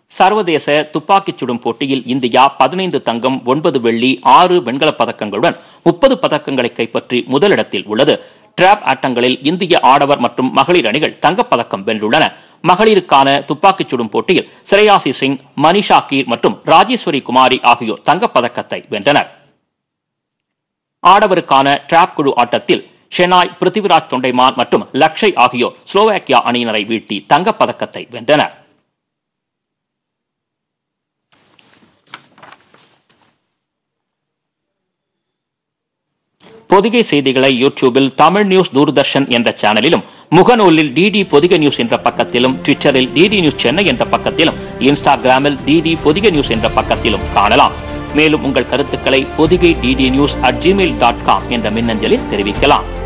சர்வதேச துப்பாக்கிச் சுடும் போட்டியில் இந்தியா பதினைந்து தங்கம் ஒன்பது வெள்ளி ஆறு வெண்கலப் பதக்கங்களுடன் முப்பது பதக்கங்களை கைப்பற்றி முதலிடத்தில் உள்ளது டிராப் ஆட்டங்களில் இந்திய ஆடவர் மற்றும் மகளிர் அணிகள் தங்கப்பதக்கம் வென்றுள்ளன மகளிருக்கான துப்பாக்கிச் சுடும் போட்டியில் ஸ்ரேயாசி சிங் மனிஷா கீர் மற்றும் ராஜேஸ்வரி குமாரி ஆகியோர் தங்கப்பதக்கத்தை வென்றனர் ஆடவருக்கான டிராப் குழு ஆட்டத்தில் ஷெனாய் பிருத்திவிராஜ் தொண்டைமான் மற்றும் லக்ஷய் ஆகியோர் ஸ்லோவாக்கியா அணியினரை வீழ்த்தி தங்கப்பதக்கத்தை வென்றனர் பொதிகை செய்திகளை யூடியூபில் தமிழ் நியூஸ் தூர்தர்ஷன் என்ற சேனலிலும் முகநூலில் டிடி பொதிகை நியூஸ் என்ற பக்கத்திலும் ட்விட்டரில் டிடி நியூஸ் சென்னை என்ற பக்கத்திலும் இன்ஸ்டாகிராமில் டிடி பொதிகை நியூஸ் என்ற பக்கத்திலும் காணலாம் மேலும் உங்கள் கருத்துக்களை Podhigai DD news at Gmail dot com என்ற மின்னஞ்சலில் தெரிவிக்கலாம்